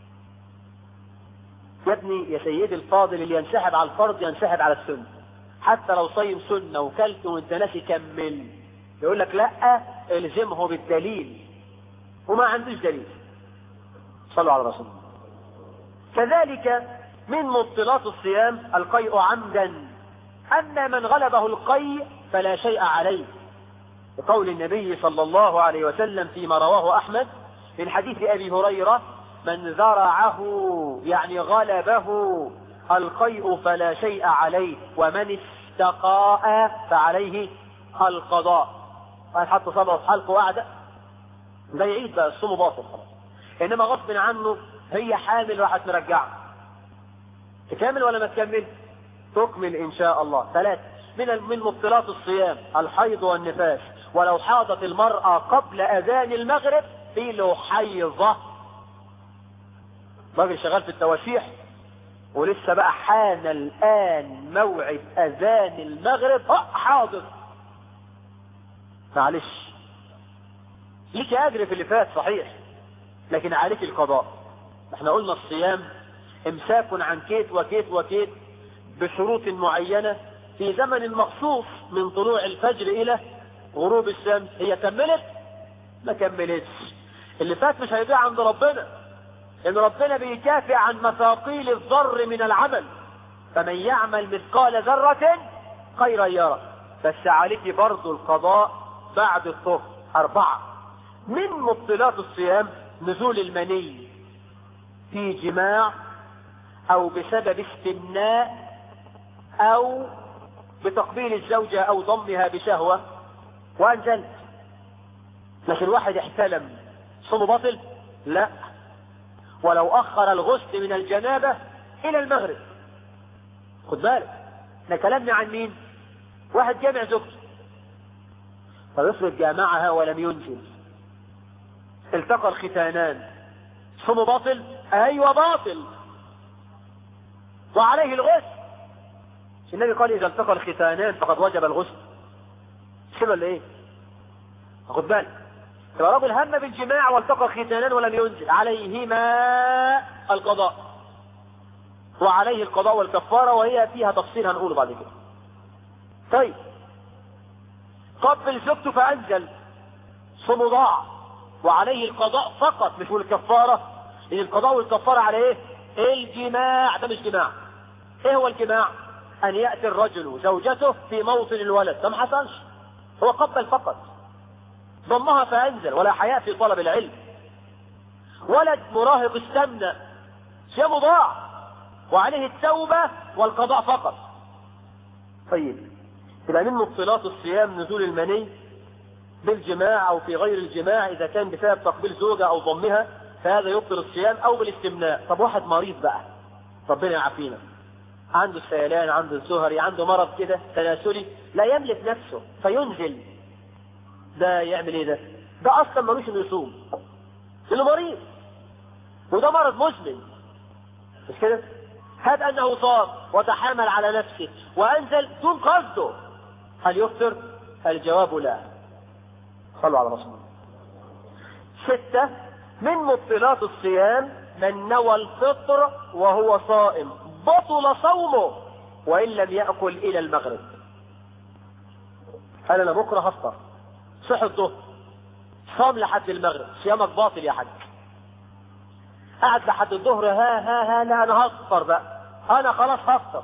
يا ابني يا سيدي الفاضل اللي ينسحب على الفرض ينسحب على السنة حتى لو صيم سنة وكلت وانت ناسي كمل يقول لك لا الزمه بالدليل وما عندوش دليل صلوا على رسول الله كذلك من مبطلات الصيام القيء عمدا أما من غلبه القيء فلا شيء عليه بقول النبي صلى الله عليه وسلم فيما رواه أحمد من حديث أبي هريرة من ذرعه يعني غلبه القيء فلا شيء عليه ومن استقاء فعليه القضاء قال حتى صبر في حلقه وعده ده يعيد بقى الصوم باطل خلاص انما غصب عنه هي حامل راحت مرجعه تكمل ولا ما تكمل تكمل ان شاء الله ثلاث من من مبطلات الصيام الحيض والنفاس ولو حاضت المرأة قبل اذان المغرب في له حيضة راجل شغال في التواشيح ولسه بقى حان الان موعد اذان المغرب اه حاضر معلش ليك اجر في اللي فات صحيح لكن عليك القضاء احنا قلنا الصيام امساك عن كيت وكيت وكيت بشروط معينة في زمن مخصوص من طلوع الفجر الى غروب الشمس هي كملت ما كملتش اللي فات مش هيضيع عند ربنا ان ربنا بيكافئ عن مثاقيل الذر من العمل فمن يعمل مثقال ذرة خيرا يرى بس عليك برضو القضاء بعد الطهر أربعة من مبطلات الصيام نزول المني في جماع أو بسبب استمناء أو بتقبيل الزوجة أو ضمها بشهوة وأنزلت لكن واحد احتلم صومه باطل لا ولو أخر الغسل من الجنابة إلى المغرب خد بالك احنا كلامنا عن مين واحد جامع زوجته فيفرض جامعها ولم ينزل التقى الختانان صومه باطل ايوه باطل وعليه الغسل النبي قال اذا التقى الختانان فقد وجب الغسل كده ولا ايه خد بالك يبقى رجل هم بالجماع والتقى الختانان ولم ينزل عليهما القضاء وعليه القضاء والكفارة وهي فيها تفصيل هنقوله بعد كده طيب قبل زوجته فأنزل صومه ضاع وعليه القضاء فقط مش الكفارة لأن القضاء والكفارة على ايه الجماع ده مش جماع ايه هو الجماع ان يأتي الرجل زوجته في موطن الولد ده ما حصلش هو قبل فقط ضمها فأنزل ولا حياء في طلب العلم ولد مراهق استمنى صيامه ضاع وعليه التوبة والقضاء فقط طيب يبقى من مبطلات الصيام نزول المني بالجماع او في غير الجماع اذا كان بسبب تقبيل زوجة او ضمها فهذا يبطل الصيام او بالاستمناء طب واحد مريض بقى ربنا يعافينا عنده السيلان عنده السهري عنده مرض كده تناسلي لا يملك نفسه فينزل ده يعمل ايه ده ده اصلا ملوش انه يصوم لانه مريض وده مرض مزمن مش كده هات انه صام وتحامل على نفسه وانزل دون قصده هل يفطر الجواب لا صلوا على رسول الله ستة من مبطلات الصيام من نوى الفطر وهو صائم بطل صومه وإن لم يأكل إلى المغرب قال أنا بكرة هفطر صح الظهر صام لحد المغرب صيامك باطل يا حاج قعد لحد الظهر ها ها ها لا أنا هفطر بقى أنا خلاص هفطر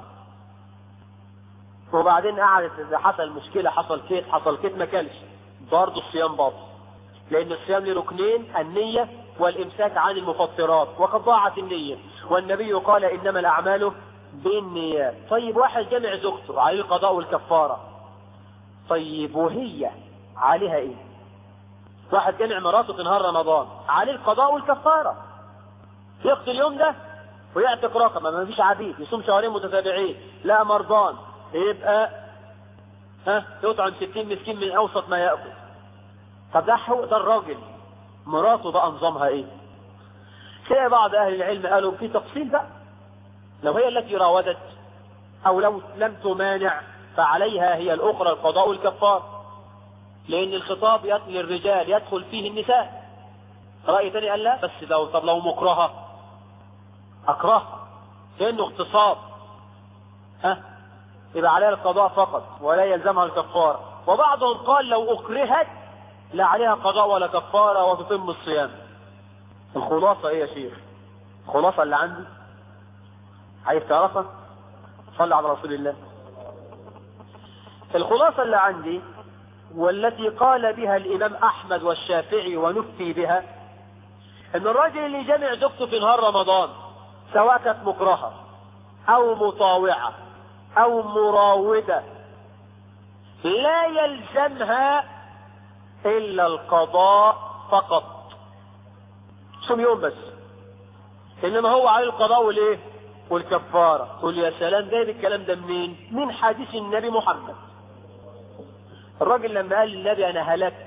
وبعدين قعدت إذا حصل مشكلة حصل كيت حصل كيت ما كلش برضه الصيام باطل لأن الصيام له ركنين النية والإمساك عن المفطرات وقد ضاعت النية والنبي قال إنما الأعمال بالنيات طيب واحد جمع زوجته عليه القضاء والكفارة طيب وهي عليها إيه واحد جمع مراته في نهار رمضان عليه القضاء والكفارة يقضي اليوم ده ويعتق رقبة ما فيش عبيد يصوم شهرين متتابعين لا مرضان يبقى ها يطعم 60 مسكين من أوسط ما يأكل طب ده هو ده الراجل مراته بقى نظامها ايه تلاقي بعض اهل العلم قالوا في تفصيل بقى لو هي التي راودت او لو لم تمانع فعليها هي الاخرى القضاء والكفار لان الخطاب للرجال يدخل فيه النساء رأي تاني قال لا بس لو طب لو مكرهة اكرهها لانه اغتصاب ها يبقى عليها القضاء فقط ولا يلزمها الكفار وبعضهم قال لو اكرهت لا عليها قضاء ولا كفارة وتتم الصيام الخلاصة ايه يا شيخ الخلاصة اللي عندي عايز تعرفها صلى على رسول الله الخلاصة اللي عندي والتي قال بها الإمام أحمد والشافعي ونفتي بها أن الراجل اللي جمع زوجته في نهار رمضان سواء كانت مكرهة أو مطاوعة أو مراودة لا يلزمها إلا القضاء فقط صوم يوم بس إنما هو عليه القضاء والإيه والكفارة قل يا سلام جايب الكلام ده منين من حديث النبي محمد الراجل لما قال للنبي أنا هلكت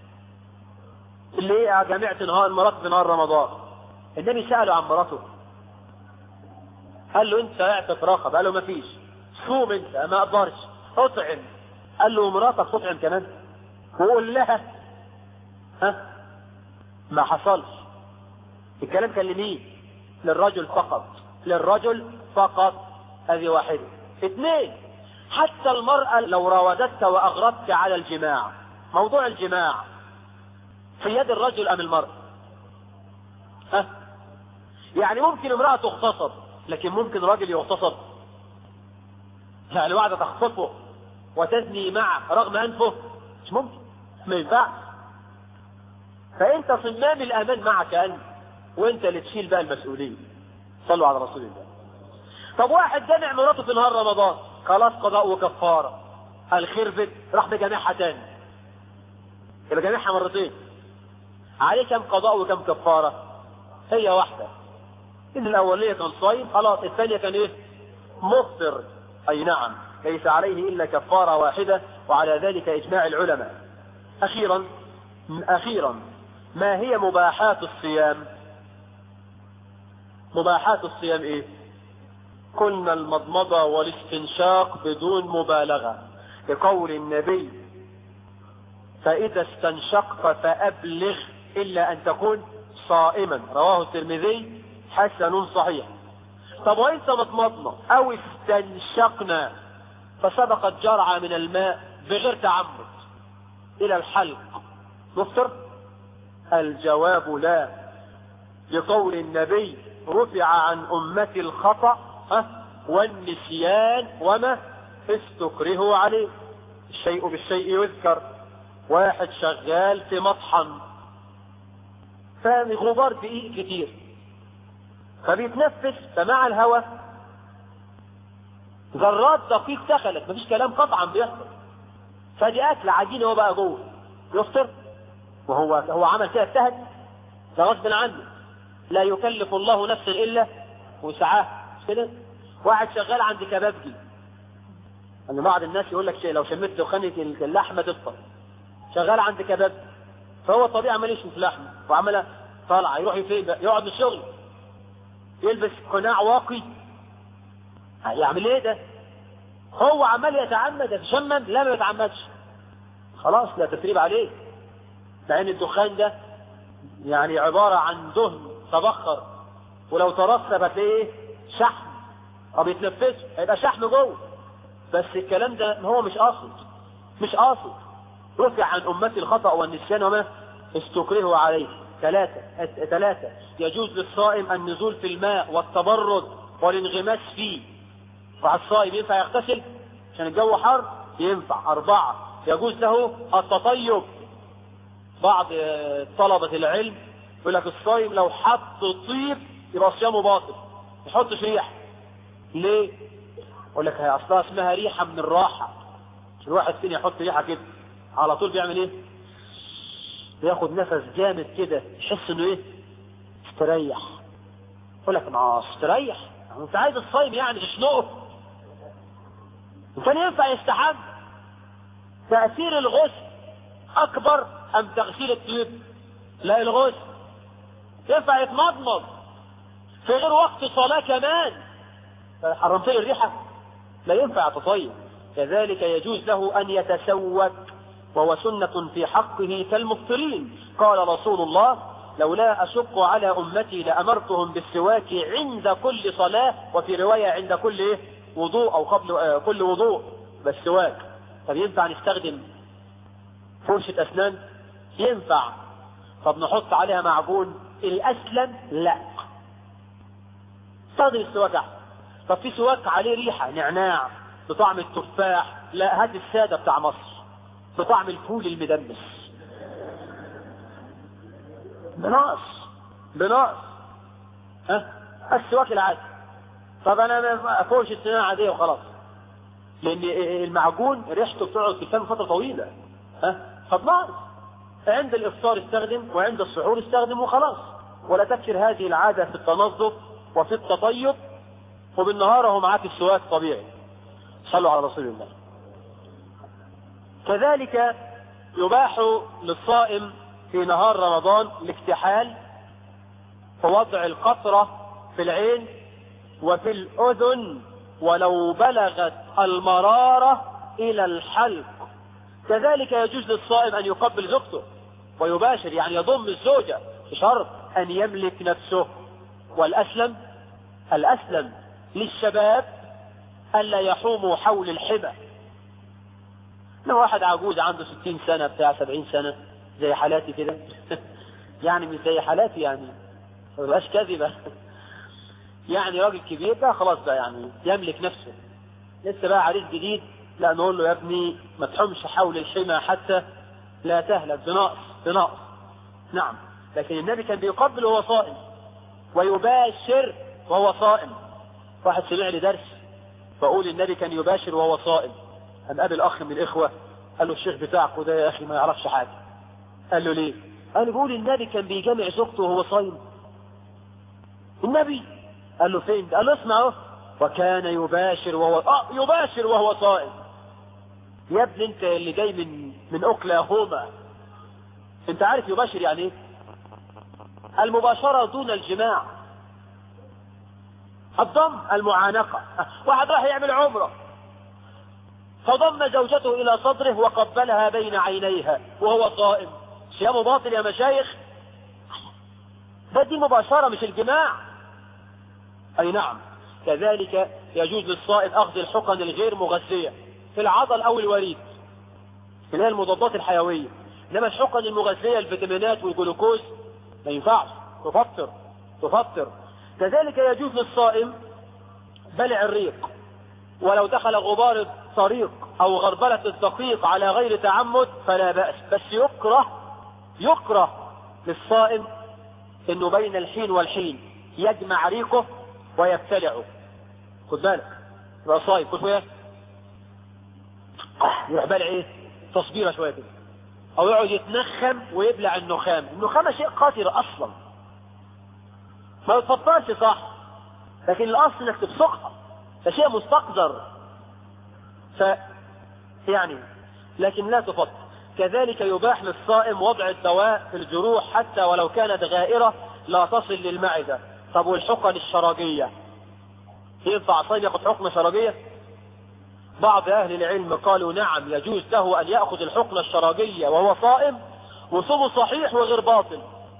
ليه جمعت نهار مرات في نهار رمضان النبي سأله عن مراته قال له انت اعتق رقب قال له ما فيش صوم انت ما اقدرش اطعم قال له مراتك تطعم كمان وقول لها ها ما حصلش الكلام كان لمين للرجل فقط للرجل فقط هذه واحدة اثنين حتى المرأة لو راودتك وأغربت على الجماع موضوع الجماع في يد الرجل أم المرأة ها يعني ممكن امرأة تغتصب لكن ممكن راجل يغتصب يعني واحدة تخطفه وتزني معه رغم أنفه مش ممكن ما ينفعش فانت صمام الامان معك انت وانت اللي تشيل بقى المسؤوليه صلوا على رسول الله طب واحد جامع مراته في نهار رمضان خلاص قضاء وكفاره الخربت راح بجامعها تاني يبقى جامعها مرتين عليه كم قضاء وكم كفاره هي واحده ان الاوليه كان صايم خلاص الثانيه كان ايه مفطر اي نعم ليس عليه الا كفاره واحده وعلى ذلك اجماع العلماء اخيرا اخيرا ما هي مباحات الصيام مباحات الصيام ايه قلنا المضمضة والاستنشاق بدون مبالغة لقول النبي فإذا استنشقت فأبلغ إلا أن تكون صائما رواه الترمذي حسن صحيح طب وإن مضمضنا أو استنشقنا فسبقت جرعة من الماء بغير تعمد إلى الحلق نفطر الجواب لا لقول النبي رفع عن أمتي الخطأ والنسيان وما استكرهوا عليه الشيء بالشيء يذكر واحد شغال في مطحن فغبار دقيق كتير فبيتنفس فمع الهواء ذرات دقيق دخلت مفيش كلام قطعا بيحصل فدي اكل عجينه هو بقى جوه يفطر وهو هو عمل كده اجتهد ده غصب عنه لا يكلف الله نفسا الا وسعها مش كده واحد شغال عند كبابجي ان بعض الناس يقول لك شيء لو شميت دخانة اللحمه تفطر شغال عند كبابجي فهو طبيعي عمال يشوي في لحمه وعمال طالع يروح فين يقعد من الشغل يلبس قناع واقي يعمل ايه ده هو عمال يتعمد يتشمم لا ما يتعمدش خلاص لا تسريب عليه لان الدخان ده يعني عبارة عن دهن تبخر ولو ترسب هتلاقيه شحم او بيتنفسه هيبقى شحم جوه بس الكلام ده هو مش قاصد مش قاصد رفع عن امتي الخطأ والنسيان وما استكرهوا عليه ثلاثة ثلاثة يجوز للصائم النزول في الماء والتبرد والانغماس فيه مع الصائم ينفع يغتسل عشان الجو حر ينفع أربعة يجوز له التطيب بعض طلبة العلم يقول لك الصائم لو حط طيب يبقى صيامه باطل ما يحطش ريح ليه؟ يقول لك هي اصلها اسمها ريحة من الراحة الواحد فين يحط ريحة كده على طول بيعمل ايه؟ بياخد نفس جامد كده يحس انه ايه؟ استريح يقول لك ما استريح انت عايز الصايم يعني تشنقه وكان ينفع يستحب تأثير الغسل أكبر أم تغسيل الطيب لا الغسل ينفع يتمضمض في غير وقت صلاة كمان حرمت لي الريحة لا ينفع تطيب كذلك يجوز له أن يتسوك وهو سنة في حقه كالمفطرين قال رسول الله لولا أشق على أمتي لأمرتهم بالسواك عند كل صلاة وفي رواية عند كل إيه؟ وضوء أو قبل آه كل وضوء بالسواك طب ينفع نستخدم فرشة أسنان ينفع طب نحط عليها معجون الأسلم لا استخدم السواك أحسن طب في سواك عليه ريحة نعناع بطعم التفاح لا هات السادة بتاع مصر بطعم الفول المدمس بنقص بنقص ها السواك العادي طب انا فرش السنان عاديه وخلاص لان المعجون ريحته بتقعد في الفم فتره طويله ها فبنقص عند الافطار استخدم وعند السحور استخدم وخلاص ولا تكسر هذه العاده في التنظف وفي التطيب وبالنهار هو معاك السواك طبيعي صلوا على رسول الله كذلك يباح للصائم في نهار رمضان الاكتحال ووضع القطرة في العين وفي الأذن ولو بلغت المرارة إلى الحلق كذلك يجوز للصائم أن يقبل زوجته ويباشر يعني يضم الزوجة بشرط أن يملك نفسه والأسلم الأسلم للشباب ألا يحوموا حول الحمى لو واحد عجوز عنده ستين سنة بتاع سبعين سنة زي حالاتي كده يعني مش زي حالاتي يعني ما تبقاش كذبة يعني راجل كبير ده خلاص بقى يعني يملك نفسه لسه بقى عريس جديد لا نقول له يا ابني ما تحومش حول الحمى حتى لا تهلك بنقص بنقص نعم لكن النبي كان بيقبل وهو صائم ويباشر وهو صائم واحد سمع لي درس بقول النبي كان يباشر وهو صائم قام قابل اخ من الاخوه قال له الشيخ بتاعك وده يا اخي ما يعرفش حاجه قال له ليه قال له بيقول النبي كان بيجامع زوجته وهو صايم النبي قال له فين قال له اسمع اهو وكان يباشر وهو اه يباشر وهو صائم يا ابني انت اللي جاي من من اوكلاهوما انت عارف يباشر يعني ايه المباشرة دون الجماع الضم المعانقة واحد راح يعمل عمرة فضم زوجته الى صدره وقبلها بين عينيها وهو صائم صيامه باطل يا مشايخ ده دي مباشرة مش الجماع اي نعم كذلك يجوز للصائم اخذ الحقن الغير مغذية في العضل او الوريد اللي هي المضادات الحيوية انما الحقن المغذية الفيتامينات والجلوكوز ما ينفعش تفطر تفطر كذلك يجوز للصائم بلع الريق ولو دخل غبار الطريق او غربلة الدقيق على غير تعمد فلا بأس بس يكره يكره للصائم انه بين الحين والحين يجمع ريقه ويبتلعه خد بالك يبقى صايم كل شويه يروح بلع ايه تصبيره شويه كده او يقعد يتنخم ويبلع النخام النخامه شيء قاتل اصلا ما بتفطرش صح لكن الاصل انك تبصقها ده شيء مستقذر ف يعني لكن لا تفطر كذلك يباح للصائم وضع الدواء في الجروح حتى ولو كانت غائرة لا تصل للمعدة طب والحقن الشرجية ينفع صائم ياخد حقنة شرجية بعض أهل العلم قالوا نعم يجوز له أن يأخذ الحقنة الشرجية وهو صائم وصومه صحيح وغير باطل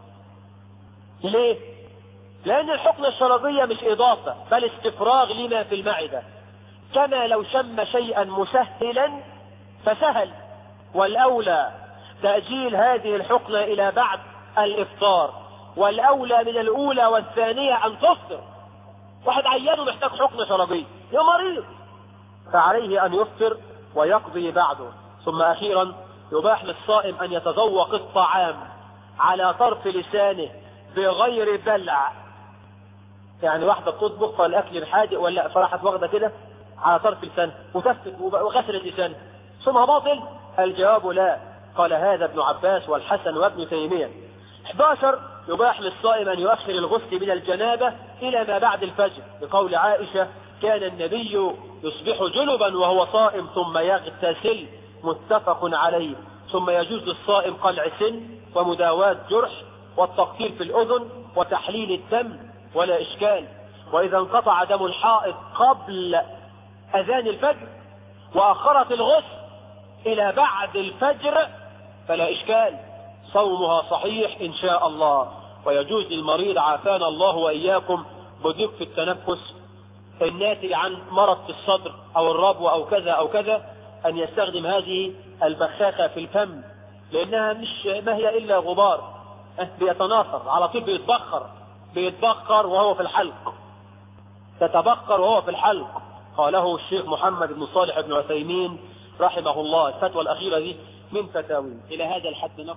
ليه؟ لأن الحقنة الشرجية مش إضافة بل استفراغ لما في المعدة كما لو شم شيئا مسهلا فسهل والأولى تأجيل هذه الحقنة إلى بعد الإفطار والأولى من الأولى والثانية أن تفطر واحد عيانه محتاج حقنة شرجية يا مريض فعليه أن يفطر ويقضي بعده ثم أخيرا يباح للصائم أن يتذوق الطعام على طرف لسانه بغير بلع يعني واحدة بتطبخ فالأكل الحادق ولا فراحت واخدة كده على طرف لسانها وتفت وغسلت لسانها ثم باطل الجواب لا قال هذا ابن عباس والحسن وابن تيمية 11 يباح للصائم أن يؤخر الغسل من الجنابة إلى ما بعد الفجر بقول عائشة كان النبي يصبح جنبا وهو صائم ثم يغتسل متفق عليه ثم يجوز للصائم قلع سن ومداواة جرح والتقطير في الأذن وتحليل الدم ولا إشكال وإذا انقطع دم الحائط قبل أذان الفجر وأخرت الغسل إلى بعد الفجر فلا إشكال صومها صحيح إن شاء الله ويجوز للمريض عافانا الله وإياكم بضيق في التنفس الناتج عن مرض في الصدر أو الربو أو كذا أو كذا أن يستخدم هذه البخاخة في الفم لأنها مش ما هي إلا غبار بيتناثر على طول بيتبخر بيتبخر وهو في الحلق تتبخر وهو في الحلق قاله الشيخ محمد بن صالح بن عثيمين رحمه الله الفتوى الأخيرة دي من فتاوي إلى هذا الحد